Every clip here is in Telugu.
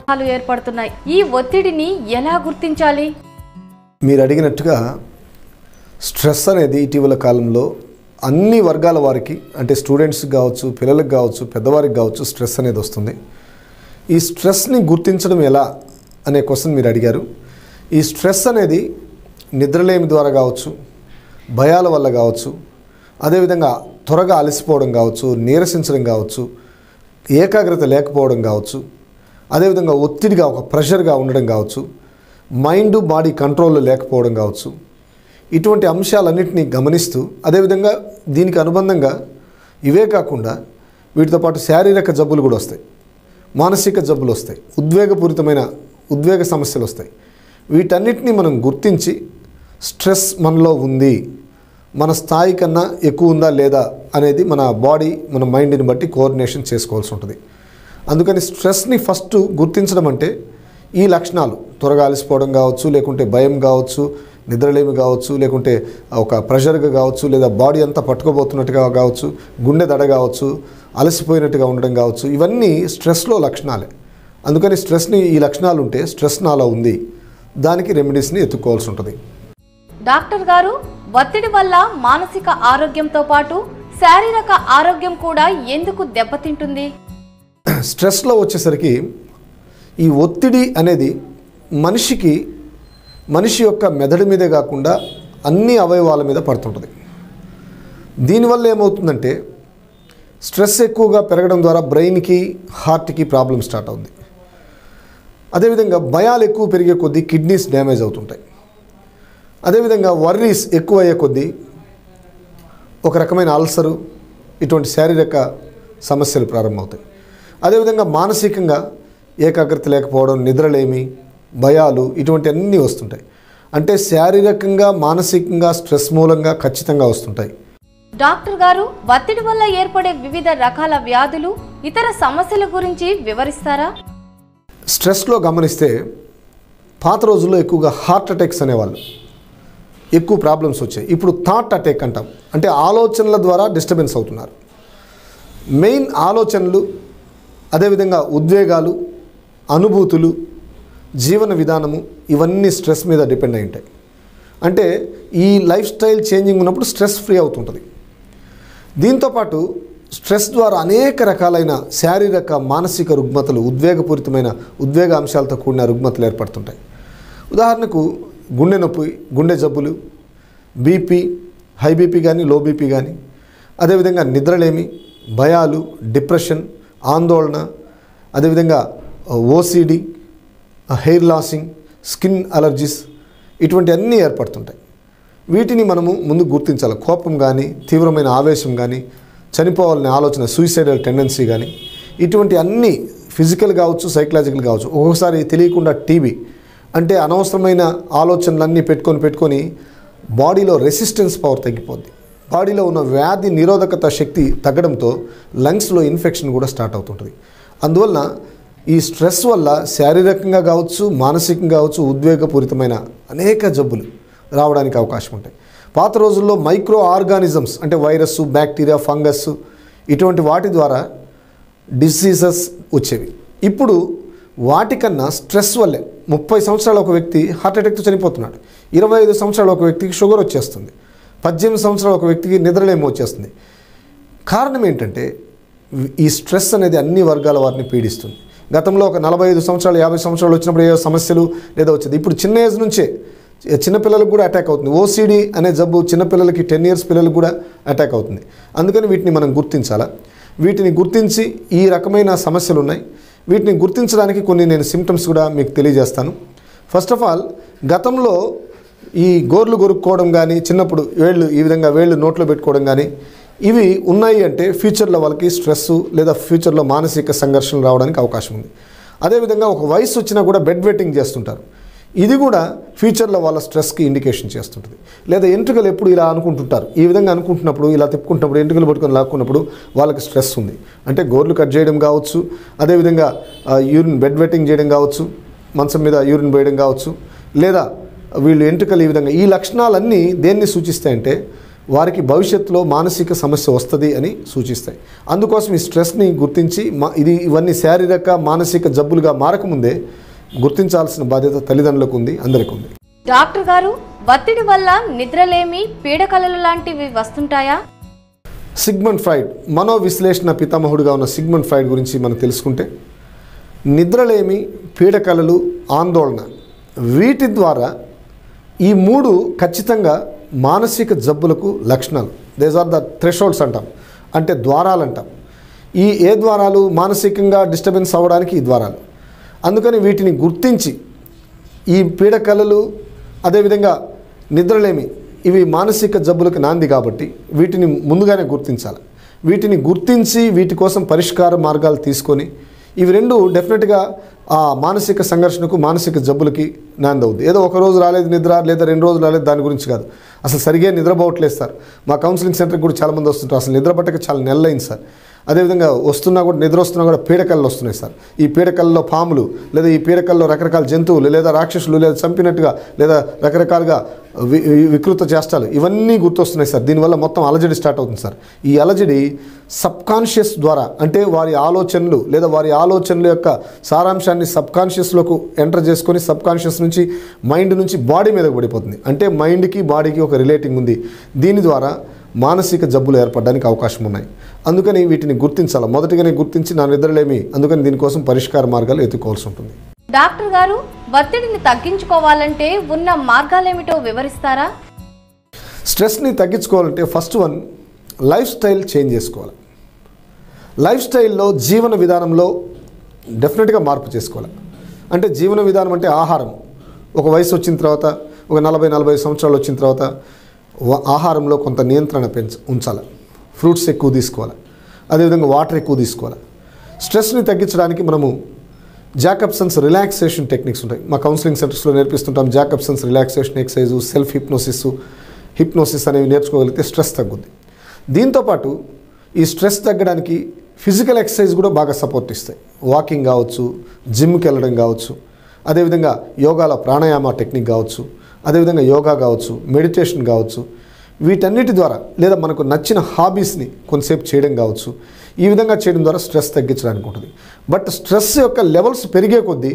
లు ఏర్పడుతున్నాయి ఈ ఒత్తిడిని ఎలా గుర్తించాలి మీరు అడిగినట్టుగా స్ట్రెస్ అనేది ఇటీవల కాలంలో అన్ని వర్గాల వారికి అంటే స్టూడెంట్స్కి కావచ్చు పిల్లలకు కావచ్చు పెద్దవారికి కావచ్చు స్ట్రెస్ అనేది వస్తుంది ఈ స్ట్రెస్ని గుర్తించడం ఎలా అనే క్వశ్చన్ మీరు అడిగారు ఈ స్ట్రెస్ అనేది నిద్రలేమి ద్వారా కావచ్చు భయాల వల్ల కావచ్చు అదేవిధంగా త్వరగా అలసిపోవడం కావచ్చు నీరసించడం కావచ్చు ఏకాగ్రత లేకపోవడం కావచ్చు అదేవిధంగా ఒత్తిడిగా ఒక ప్రెషర్గా ఉండడం కావచ్చు మైండ్ బాడీ కంట్రోల్లో లేకపోవడం కావచ్చు ఇటువంటి అంశాలన్నింటినీ గమనిస్తూ అదేవిధంగా దీనికి అనుబంధంగా ఇవే కాకుండా వీటితో పాటు శారీరక జబ్బులు కూడా వస్తాయి మానసిక జబ్బులు వస్తాయి ఉద్వేగపూరితమైన ఉద్వేగ సమస్యలు వస్తాయి వీటన్నిటిని మనం గుర్తించి స్ట్రెస్ మనలో ఉంది మన స్థాయి కన్నా ఎక్కువ ఉందా లేదా అనేది మన బాడీ మన మైండ్ని బట్టి కోఆర్డినేషన్ చేసుకోవాల్సి ఉంటుంది అందుకని స్ట్రెస్ని ఫస్ట్ గుర్తించడం అంటే ఈ లక్షణాలు త్వరగా అలసిపోవడం కావచ్చు లేకుంటే భయం కావచ్చు నిద్రలేమి కావచ్చు లేకుంటే ఒక ప్రెషర్గా కావచ్చు లేదా బాడీ అంతా పట్టుకోబోతున్నట్టుగా కావచ్చు గుండె దడ కావచ్చు అలసిపోయినట్టుగా ఉండడం కావచ్చు ఇవన్నీ స్ట్రెస్లో లక్షణాలే అందుకని స్ట్రెస్ని ఈ లక్షణాలు ఉంటే స్ట్రెస్ నాలో ఉంది దానికి రెమెడీస్ని ఎత్తుక్కోవాల్సి ఉంటుంది డాక్టర్ గారు ఒత్తిడి వల్ల మానసిక ఆరోగ్యంతో పాటు శారీరక ఆరోగ్యం కూడా ఎందుకు దెబ్బతింటుంది స్ట్రెస్లో వచ్చేసరికి ఈ ఒత్తిడి అనేది మనిషికి మనిషి యొక్క మెదడు మీదే కాకుండా అన్ని అవయవాల మీద పడుతుంటుంది దీనివల్ల ఏమవుతుందంటే స్ట్రెస్ ఎక్కువగా పెరగడం ద్వారా బ్రెయిన్కి హార్ట్కి ప్రాబ్లం స్టార్ట్ అవుతుంది అదేవిధంగా భయాలు ఎక్కువ పెరిగే కొద్దీ కిడ్నీస్ డ్యామేజ్ అవుతుంటాయి అదేవిధంగా వర్రీస్ ఎక్కువ అయ్యే కొద్దీ ఒక రకమైన అల్సరు ఇటువంటి శారీరక సమస్యలు ప్రారంభమవుతాయి అదేవిధంగా మానసికంగా ఏకాగ్రత లేకపోవడం నిద్రలేమి భయాలు ఇటువంటి అన్నీ వస్తుంటాయి అంటే శారీరకంగా మానసికంగా స్ట్రెస్ మూలంగా ఖచ్చితంగా వస్తుంటాయి డాక్టర్ గారు ఒత్తిడి వల్ల ఏర్పడే వివిధ రకాల వ్యాధులు ఇతర సమస్యల గురించి వివరిస్తారా స్ట్రెస్లో గమనిస్తే పాత రోజుల్లో ఎక్కువగా హార్ట్ అటాక్స్ అనేవాళ్ళు ఎక్కువ ప్రాబ్లమ్స్ వచ్చాయి ఇప్పుడు థాట్ అటాక్ అంటాం అంటే ఆలోచనల ద్వారా డిస్టర్బెన్స్ అవుతున్నారు మెయిన్ ఆలోచనలు అదేవిధంగా ఉద్వేగాలు అనుభూతులు జీవన విధానము ఇవన్నీ స్ట్రెస్ మీద డిపెండ్ అయి ఉంటాయి అంటే ఈ లైఫ్ స్టైల్ చేంజింగ్ ఉన్నప్పుడు స్ట్రెస్ ఫ్రీ అవుతుంటుంది దీంతోపాటు స్ట్రెస్ ద్వారా అనేక రకాలైన శారీరక మానసిక రుగ్మతలు ఉద్వేగపూరితమైన ఉద్వేగ అంశాలతో కూడిన రుగ్మతలు ఏర్పడుతుంటాయి ఉదాహరణకు గుండె నొప్పి గుండె జబ్బులు బీపీ హై బీపీ కానీ లో బీపీ కానీ అదేవిధంగా నిద్రలేమి భయాలు డిప్రెషన్ ఆందోళన అదేవిధంగా OCD hair losing skin allergies ఇటువంటి అన్నీ ఏర్పడుతుంటాయి వీటిని మనము ముందు గుర్తించాలి కోపం కానీ తీవ్రమైన ఆవేశం కానీ చనిపోవాలనే ఆలోచన సూసైడల్ టెండెన్సీ కానీ ఇటువంటి అన్ని ఫిజికల్ కావచ్చు సైకలాజికల్ కావచ్చు ఒక్కొక్కసారి తెలియకుండా టీబీ అంటే అనవసరమైన ఆలోచనలన్నీ పెట్టుకొని పెట్టుకొని బాడీలో రెసిస్టెన్స్ పవర్ తగ్గిపోద్ది బాడీలో ఉన్న వ్యాధి నిరోధకత శక్తి తగ్గడంతో లంగ్స్లో ఇన్ఫెక్షన్ కూడా స్టార్ట్ అవుతుంటుంది అందువలన ఈ స్ట్రెస్ వల్ల శారీరకంగా కావచ్చు మానసికంగా కావచ్చు ఉద్వేగపూరితమైన అనేక జబ్బులు రావడానికి అవకాశం ఉంటాయి పాత రోజుల్లో మైక్రో ఆర్గానిజమ్స్ అంటే వైరస్ బ్యాక్టీరియా ఫంగస్ ఇటువంటి వాటి ద్వారా డిసీజెస్ వచ్చేవి ఇప్పుడు వాటికన్నా స్ట్రెస్ వల్లే ముప్పై సంవత్సరాల ఒక వ్యక్తి హార్ట్ అటాక్తో చనిపోతున్నాడు ఇరవై ఐదు సంవత్సరాల ఒక వ్యక్తికి షుగర్ వచ్చేస్తుంది పద్దెనిమిది సంవత్సరాల ఒక వ్యక్తికి నిద్రలేమి వచ్చేస్తుంది కారణం ఏంటంటే ఈ స్ట్రెస్ అనేది అన్ని వర్గాల వారిని పీడిస్తుంది గతంలో ఒక నలభై ఐదు సంవత్సరాలు యాభై సంవత్సరాలు వచ్చినప్పుడు ఏవో సమస్యలు లేదా వచ్చేది ఇప్పుడు చిన్న ఏజ్ నుంచే చిన్నపిల్లలకు కూడా అటాక్ అవుతుంది ఓసిడి అనే జబ్బు చిన్నపిల్లలకి టెన్ ఇయర్స్ పిల్లలకు కూడా అటాక్ అవుతుంది అందుకని వీటిని మనం గుర్తించాలా వీటిని గుర్తించి ఈ రకమైన సమస్యలు ఉన్నాయి వీటిని గుర్తించడానికి కొన్ని నేను సిమ్టమ్స్ కూడా మీకు తెలియజేస్తాను ఫస్ట్ ఆఫ్ ఆల్ గతంలో ఈ గోర్లు కొరుక్కోవడం కానీ చిన్నప్పుడు వేళ్ళు ఈ విధంగా వేళ్ళు నోట్లో పెట్టుకోవడం కానీ ఇవి ఉన్నాయి అంటే ఫ్యూచర్లో వాళ్ళకి స్ట్రెస్ లేదా ఫ్యూచర్లో మానసిక సంఘర్షణలు రావడానికి అవకాశం ఉంది అదేవిధంగా ఒక వయసు వచ్చినా కూడా బెడ్ వెట్టింగ్ చేస్తుంటారు ఇది కూడా ఫ్యూచర్లో వాళ్ళ స్ట్రెస్కి ఇండికేషన్ చేస్తుంటుంది లేదా ఎంట్రుకలు ఎప్పుడు ఇలా అనుకుంటుంటారు ఈ విధంగా అనుకుంటున్నప్పుడు ఇలా తిప్పుకుంటున్నప్పుడు ఎంట్రుకలు పట్టుకొని లాక్కున్నప్పుడు వాళ్ళకి స్ట్రెస్ ఉంది అంటే గోర్లు కట్ చేయడం కావచ్చు అదేవిధంగా ఆ, యూరిన్ బెడ్ వెట్టింగ్ చేయడం కావచ్చు మంచం మీద యూరిన్ పోయడం కావచ్చు లేదా వీళ్ళు ఎంట్రుకలు ఈ విధంగా ఈ లక్షణాలన్నీ దేన్ని సూచిస్తాయంటే వారికి భవిష్యత్తులో మానసిక సమస్య వస్తుంది అని సూచిస్తాయి అందుకోసం ఈ స్ట్రెస్ని గుర్తించి మా ఇది ఇవన్నీ శారీరక మానసిక జబ్బులుగా మారకముందే గుర్తించాల్సిన బాధ్యత తల్లిదండ్రులకు ఉంది అందరికీ ఉంది డాక్టర్ గారు ఒత్తిడి వల్ల నిద్రలేమి పీడకలలు లాంటివి వస్తుంటాయా సిగ్మండ్ ఫ్రైడ్ మనో విశ్లేషణ పితామహుడుగా ఉన్న సిగ్మండ్ ఫ్రైడ్ గురించి మనం తెలుసుకుంటే నిద్రలేమి పీడకలలు ఆందోళన వీటి ద్వారా ఈ మూడు ఖచ్చితంగా మానసిక జబ్బులకు లక్షణాలు దేస్ ఆర్ ద థ్రెషోల్డ్స్ అంటాం అంటే ద్వారాలు అంటాం ఈ ఏ ద్వారాలు మానసికంగా డిస్టర్బెన్స్ అవ్వడానికి ఈ ద్వారాలు అందుకని వీటిని గుర్తించి ఈ పీడకలలు అదేవిధంగా నిద్రలేమి ఇవి మానసిక జబ్బులకు నాంది కాబట్టి వీటిని ముందుగానే గుర్తించాలి వీటిని గుర్తించి వీటి కోసం పరిష్కార మార్గాలు తీసుకొని ఇవి రెండు డెఫినెట్గా ఆ మానసిక సంఘర్షణకు మానసిక జబ్బులకి నాంది అవుద్ది ఏదో ఒక రోజు రాలేదు నిద్ర లేదా రెండు రోజులు రాలేదు దాని గురించి కాదు అసలు సరిగా నిద్రపోవట్లేదు సార్ మా కౌన్సిలింగ్ సెంటర్కి కూడా చాలామంది వస్తుంటారు అసలు నిద్ర పట్టక చాలా నెలలైంది సార్ అదేవిధంగా వస్తున్నా కూడా నిద్ర వస్తున్నా కూడా పీడకలు వస్తున్నాయి సార్ ఈ పీడకల్లో పాములు లేదా ఈ పీడకల్లో రకరకాల జంతువులు లేదా రాక్షసులు లేదా చంపినట్టుగా లేదా రకరకాలుగా వి- వి- వికృత చేష్టాలు ఇవన్నీ గుర్తొస్తున్నాయి సార్ దీనివల్ల మొత్తం అలజడి స్టార్ట్ అవుతుంది సార్ ఈ అలజడి సబ్ కాన్షియస్ ద్వారా అంటే వారి ఆలోచనలు లేదా వారి ఆలోచనల యొక్క సారాంశాన్ని సబ్ కాన్షియస్లోకి ఎంటర్ చేసుకొని సబ్ కాన్షియస్ నుంచి మైండ్ నుంచి బాడీ మీదకి పడిపోతుంది అంటే మైండ్కి బాడీకి ఒక రిలేటింగ్ ఉంది దీని ద్వారా మానసిక జబ్బులు ఏర్పడడానికి అవకాశం ఉన్నాయి అందుకని వీటిని గుర్తించాలి మొదటిగానే గుర్తించి నా నిద్రలేమి అందుకని దీనికోసం పరిష్కార మార్గాలు ఎత్తుకోవాల్సి ఉంటుంది డాక్టర్ గారు ఒత్తిడిని తగ్గించుకోవాలంటే ఉన్న మార్గాలేమిటో వివరిస్తారా స్ట్రెస్ని తగ్గించుకోవాలంటే first one life style change చేసుకోవాలి లైఫ్ స్టైల్లో జీవన విధానంలో డెఫినెట్గా మార్పు చేసుకోవాలి అంటే జీవన విధానం అంటే ఆహారం ఒక వయసు వచ్చిన తర్వాత ఒక నలభై నలభై సంవత్సరాలు వచ్చిన తర్వాత వ- ఆహారంలో కొంత నియంత్రణ పెంచ ఉంచాలి ఫ్రూట్స్ ఎక్కువ తీసుకోవాలి అదేవిధంగా వాటర్ ఎక్కువ తీసుకోవాలి స్ట్రెస్ని తగ్గించడానికి మనము జాకబ్సన్స్ రిలాక్సేషన్ టెక్నిక్స్ ఉంటాయి మా కౌన్సిలింగ్ సెంటర్స్లో నేర్పిస్తుంటాం Jacobson's relaxation exercise self hypnosis hypnosis అనేవి నేర్చుకోగలిగితే స్ట్రెస్ తగ్గుద్ది దీంతోపాటు ఈ స్ట్రెస్ తగ్గడానికి ఫిజికల్ ఎక్సర్సైజ్ కూడా బాగా సపోర్ట్ ఇస్తాయి వాకింగ్ కావచ్చు జిమ్కి వెళ్ళడం కావచ్చు అదేవిధంగా యోగాల ప్రాణాయామ టెక్నిక్ కావచ్చు అదేవిధంగా యోగా కావచ్చు మెడిటేషన్ కావచ్చు వీటన్నిటి ద్వారా లేదా మనకు నచ్చిన హాబీస్ని కొంతసేపు చేయడం కావచ్చు ఈ విధంగా చేయడం ద్వారా స్ట్రెస్ తగ్గించడానికి ఉంటుంది బట్ స్ట్రెస్ యొక్క లెవెల్స్ పెరిగే కొద్దీ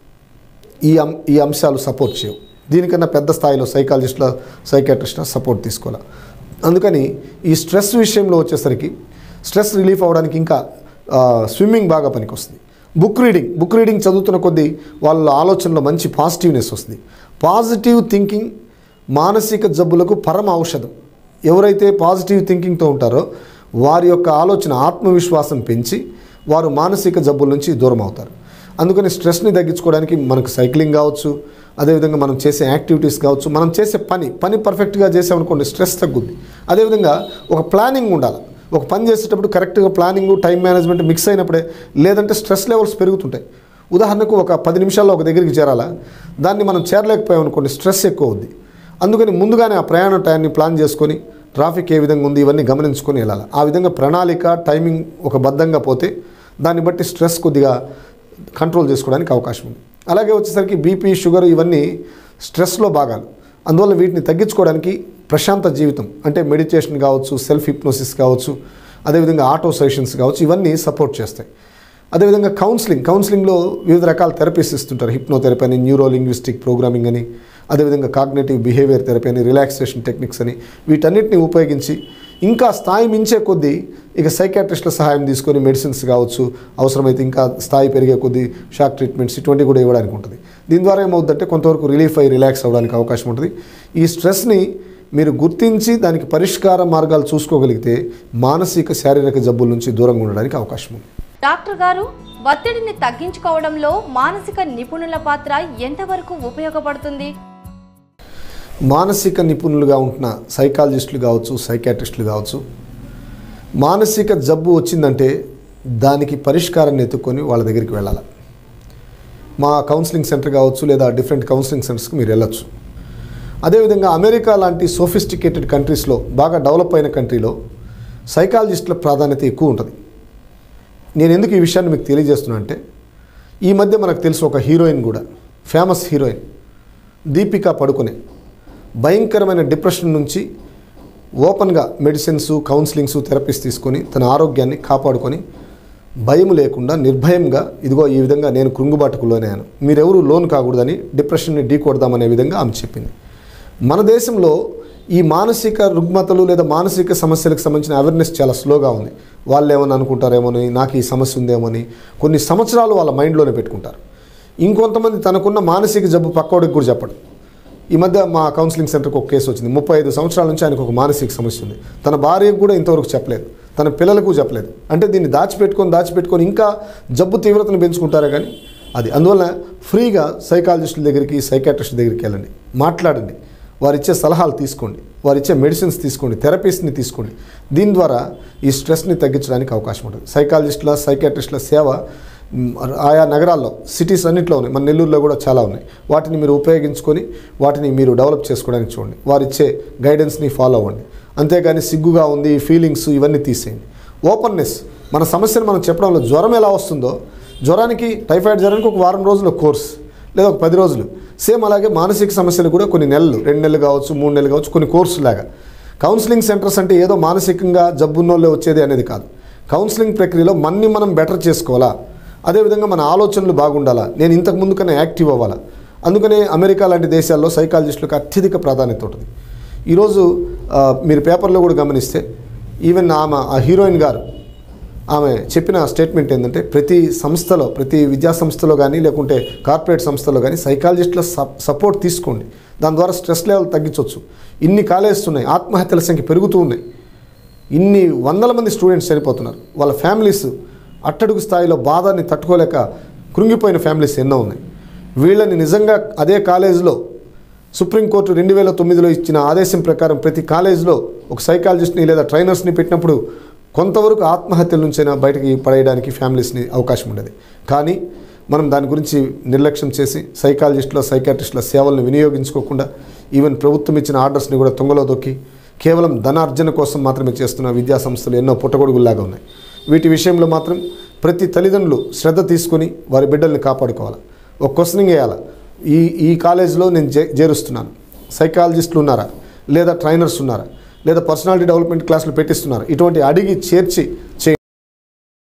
ఈ అం ఈ అంశాలు సపోర్ట్ చేయవు దీనికన్నా పెద్ద స్థాయిలో సైకాలజిస్టుల సైకాట్రిస్టుల సపోర్ట్ తీసుకోవాలి అందుకని ఈ స్ట్రెస్ విషయంలో వచ్చేసరికి స్ట్రెస్ రిలీఫ్ అవ్వడానికి ఇంకా ఆ, స్విమ్మింగ్ బాగా పనికొస్తుంది బుక్ రీడింగ్ బుక్ రీడింగ్ చదువుతున్న కొద్దీ వాళ్ళ ఆలోచనలో మంచి పాజిటివ్నెస్ వస్తుంది పాజిటివ్ థింకింగ్ మానసిక జబ్బులకు పరమ ఔషధం ఎవరైతే పాజిటివ్ థింకింగ్తో ఉంటారో వారి యొక్క ఆలోచన ఆత్మవిశ్వాసం పెంచి వారు మానసిక జబ్బుల నుంచి దూరం అవుతారు అందుకని స్ట్రెస్ని తగ్గించుకోవడానికి మనకు సైక్లింగ్ కావచ్చు అదేవిధంగా మనం చేసే యాక్టివిటీస్ కావచ్చు మనం చేసే పని పని పర్ఫెక్ట్గా చేసామనుకోండి స్ట్రెస్ తగ్గుద్ది అదేవిధంగా ఒక ప్లానింగ్ ఉండాలి ఒక పని చేసేటప్పుడు కరెక్ట్గా ప్లానింగ్ టైం మేనేజ్మెంట్ మిక్స్ అయినప్పుడే లేదంటే స్ట్రెస్ లెవెల్స్ పెరుగుతుంటాయి ఉదాహరణకు ఒక పది నిమిషాల్లో ఒక దగ్గరికి చేరాలా దాన్ని మనం చేరలేకపోయాం అనుకోండి స్ట్రెస్ ఎక్కువ అవుద్ది అందుకని ముందుగానే ఆ ప్రయాణ టైంని ప్లాన్ చేసుకొని ట్రాఫిక్ ఏ విధంగా ఉంది ఇవన్నీ గమనించుకొని వెళ్ళాలి ఆ విధంగా ప్రణాళిక టైమింగ్ ఒక బద్ధంగా పోతే దాన్ని బట్టి స్ట్రెస్ కొద్దిగా కంట్రోల్ చేసుకోవడానికి అవకాశం ఉంది అలాగే వచ్చేసరికి బీపీ షుగర్ ఇవన్నీ స్ట్రెస్లో భాగాలు అందువల్ల వీటిని తగ్గించుకోవడానికి ప్రశాంత జీవితం అంటే మెడిటేషన్ కావచ్చు సెల్ఫ్ హిప్నోసిస్ కావచ్చు అదేవిధంగా ఆటో సెషన్స్ కావచ్చు ఇవన్నీ సపోర్ట్ చేస్తాయి అదేవిధంగా కౌన్సిలింగ్ కౌన్సిలింగ్లో వివిధ రకాల థెరపీస్ ఇస్తుంటారు హిప్నోథెరపీ అని న్యూరో లింగ్విస్టిక్ ప్రోగ్రామింగ్ అని అదేవిధంగా కాగ్నేటివ్ బిహేవియర్ థెరపీ అని రిలాక్సేషన్ టెక్నిక్స్ అని వీటన్నిటిని ఉపయోగించి ఇంకా స్థాయి మించే కొద్దీ ఇక సైకాట్రిస్టుల సహాయం తీసుకొని మెడిసిన్స్ కావచ్చు అవసరమైతే ఇంకా స్థాయి పెరిగే కొద్దీ షాక్ ట్రీట్మెంట్స్ ఇటువంటివి కూడా ఇవ్వడానికి ఉంటుంది దీని ద్వారా ఏమవుతుందంటే కొంతవరకు రిలీఫ్ అయ్యి రిలాక్స్ అవ్వడానికి అవకాశం ఉంటుంది ఈ స్ట్రెస్ని మీరు గుర్తించి దానికి పరిష్కార మార్గాలు చూసుకోగలిగితే మానసిక శారీరక జబ్బుల నుంచి దూరంగా ఉండడానికి అవకాశం ఉంది డాక్టర్ గారు ఒత్తిడిని తగ్గించుకోవడంలో మానసిక నిపుణుల పాత్ర ఎంతవరకు ఉపయోగపడుతుంది మానసిక నిపుణులుగా ఉంటున్న సైకాలజిస్టులు కావచ్చు సైకాట్రిస్టులు కావచ్చు మానసిక జబ్బు వచ్చిందంటే దానికి పరిష్కారాన్ని ఎత్తుకొని వాళ్ళ దగ్గరికి వెళ్ళాలి మా కౌన్సిలింగ్ సెంటర్ కావచ్చు లేదా డిఫరెంట్ కౌన్సిలింగ్ సెంటర్స్కి మీరు వెళ్ళొచ్చు అదేవిధంగా అమెరికా లాంటి సోఫిస్టికేటెడ్ కంట్రీస్లో బాగా డెవలప్ అయిన కంట్రీలో సైకాలజిస్టుల ప్రాధాన్యత ఎక్కువ ఉంటుంది నేను ఎందుకు ఈ విషయాన్ని మీకు తెలియజేస్తున్నా అంటే ఈ మధ్య మనకు తెలుసు ఒక హీరోయిన్ కూడా ఫేమస్ హీరోయిన్ దీపికా పడుకునే భయంకరమైన డిప్రెషన్ నుంచి ఓపెన్గా మెడిసిన్స్ కౌన్సిలింగ్స్ థెరపీస్ తీసుకొని తన ఆరోగ్యాన్ని కాపాడుకొని భయం లేకుండా నిర్భయంగా ఇదిగో ఈ విధంగా నేను కృంగుబాటుకు లోనయ్యాను మీరెవరు లోన్ కాకూడదని డిప్రెషన్ని ఢీకొడదామనే విధంగా ఆమె చెప్పింది మన దేశంలో ఈ మానసిక రుగ్మతలు లేదా మానసిక సమస్యలకు సంబంధించిన అవేర్నెస్ చాలా స్లోగా ఉంది వాళ్ళు ఏమని అనుకుంటారేమోని నాకు ఈ సమస్య ఉందేమోని కొన్ని సంవత్సరాలు వాళ్ళ మైండ్లోనే పెట్టుకుంటారు ఇంకొంతమంది తనకున్న మానసిక జబ్బు పక్కోడికి కూడా చెప్పడు ఈ మధ్య మా కౌన్సిలింగ్ సెంటర్కి ఒక కేసు వచ్చింది ముప్పై ఐదు సంవత్సరాల నుంచి ఆయనకు ఒక మానసిక సమస్య ఉంది తన భార్యకు కూడా ఇంతవరకు చెప్పలేదు తన పిల్లలకు చెప్పలేదు అంటే దీన్ని దాచిపెట్టుకొని దాచిపెట్టుకొని ఇంకా జబ్బు తీవ్రతను పెంచుకుంటారే కానీ అది అందువల్ల ఫ్రీగా సైకాలజిస్టుల దగ్గరికి సైకాట్రిస్ట్ దగ్గరికి వెళ్ళండి మాట్లాడండి వారు ఇచ్చే సలహాలు తీసుకోండి వారు ఇచ్చే మెడిసిన్స్ తీసుకోండి థెరపీస్ని తీసుకోండి దీని ద్వారా ఈ స్ట్రెస్ని తగ్గించడానికి అవకాశం ఉంటుంది సైకాలజిస్టుల సైకాట్రిస్టుల సేవ మ్, ఆయా నగరాల్లో సిటీస్ అన్నింటిలో ఉన్నాయి మన నెల్లూరులో కూడా చాలా ఉన్నాయి వాటిని మీరు ఉపయోగించుకొని వాటిని మీరు డెవలప్ చేసుకోవడానికి చూడండి వారు ఇచ్చే గైడెన్స్ని ఫాలో అవ్వండి అంతేగాని సిగ్గుగా ఉంది ఫీలింగ్స్ ఇవన్నీ తీసేయండి ఓపెన్నెస్ మన సమస్యను మనం చెప్పడంలో జ్వరం ఎలా వస్తుందో జ్వరానికి టైఫాయిడ్ జ్వరానికి ఒక వారం రోజుల కోర్స్ లేదా ఒక పది రోజులు సేమ్ అలాగే మానసిక సమస్యలు కూడా కొన్ని నెలలు రెండు నెలలు కావచ్చు మూడు నెలలు కావచ్చు కొన్ని కోర్సు లాగా కౌన్సిలింగ్ సెంటర్స్ అంటే ఏదో మానసికంగా జబ్బున్నోళ్ళే వచ్చేది అనేది కాదు కౌన్సిలింగ్ ప్రక్రియలో మన్ని మనం బెటర్ చేసుకోవాలా అదేవిధంగా మన ఆలోచనలు బాగుండాలా నేను ఇంతకు ముందు కన్నా యాక్టివ్ అవ్వాలా అందుకనే అమెరికా లాంటి దేశాల్లో సైకాలజిస్టులకు అత్యధిక ప్రాధాన్యత ఉంటుంది ఈరోజు ఆ, మీరు పేపర్లో కూడా గమనిస్తే ఈవెన్ ఆమె ఆ హీరోయిన్ గారు ఆమె చెప్పిన స్టేట్మెంట్ ఏంటంటే ప్రతి సంస్థలో ప్రతి విద్యా సంస్థలో కానీ లేకుంటే కార్పొరేట్ సంస్థలో కానీ సైకాలజిస్టుల సప్- సపోర్ట్ తీసుకోండి దాని ద్వారా స్ట్రెస్ లెవెల్ తగ్గించవచ్చు ఇన్ని కాలేజెస్ ఉన్నాయి ఆత్మహత్యల సంఖ్య పెరుగుతూ ఉన్నాయి ఇన్ని వందల మంది స్టూడెంట్స్ చనిపోతున్నారు వాళ్ళ ఫ్యామిలీస్ అట్టడుగు స్థాయిలో బాధని తట్టుకోలేక కృంగిపోయిన ఫ్యామిలీస్ ఎన్నో ఉన్నాయి వీళ్ళని నిజంగా అదే కాలేజీలో సుప్రీంకోర్టు రెండు వేల తొమ్మిదిలో ఇచ్చిన ఆదేశం ప్రకారం ప్రతి కాలేజీలో ఒక సైకాలజిస్ట్ని లేదా ట్రైనర్స్ని పెట్టినప్పుడు కొంతవరకు ఆత్మహత్యల నుంచైనా బయటికి పడేయడానికి ఫ్యామిలీస్ని అవకాశం ఉండేది కానీ మనం దాని గురించి నిర్లక్ష్యం చేసి సైకాలజిస్టుల సైకాట్రిస్టుల సేవలను వినియోగించుకోకుండా ఈవెన్ ప్రభుత్వం ఇచ్చిన ఆర్డర్స్ని కూడా తుంగలో దొక్కి కేవలం ధనార్జన కోసం మాత్రమే చేస్తున్న విద్యా సంస్థలు ఎన్నో పుట్టగొడుగుల్లాగా ఉన్నాయి వీటి విషయంలో మాత్రం ప్రతి తల్లిదండ్రులు శ్రద్ధ తీసుకొని వారి బిడ్డల్ని కాపాడుకోవాలి ఒక క్వశ్చనింగ్ వేయాలి ఈ ఈ కాలేజీలో నేను జే చేరుస్తున్నాను సైకాలజిస్టులు ఉన్నారా లేదా ట్రైనర్స్ ఉన్నారా లేదా పర్సనాలిటీ డెవలప్మెంట్ క్లాసులు పెట్టిస్తున్నారా ఇటువంటి అడిగి చేర్చి